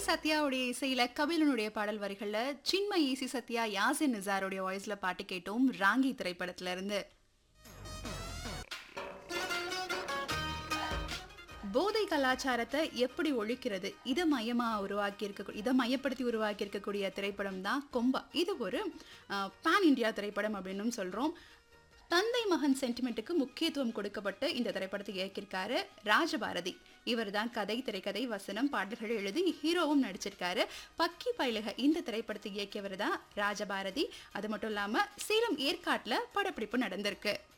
சத்யாவுடைய இசையில கபிலனுடைய பாடல் வரிகள்ல சின்மய் ஈசி சத்யா யாசின் நிசாருடைய வாய்ஸ்ல பாட்டு கேட்டோம் ராங்கி திரைப்படத்துல இருந்து போதை கலாச்சாரத்தை எப்படி ஒழிக்கிறது இதை மையமா உருவாக்கி இருக்க இதை மையப்படுத்தி உருவாக்கி இருக்கக்கூடிய திரைப்படம் தான் கொம்பா இது ஒரு பேன் இந்தியா திரைப்படம் அப்படின்னு சொல்றோம் தந்தை மகன் சென்டிமெண்ட்டுக்கு முக்கியத்துவம் கொடுக்கப்பட்டு இந்த திரைப்படத்தை இயக்கியிருக்காரு ராஜபாரதி இவர் தான் கதை திரைக்கதை வசனம் பாடல்கள் எழுதி ஹீரோவும் நடிச்சிருக்காரு பக்கி பயிலுக இந்த திரைப்படத்தை இயக்கியவர் தான் ராஜபாரதி அது மட்டும் இல்லாம சேலம் ஏற்காட்டுல படப்பிடிப்பு நடந்திருக்கு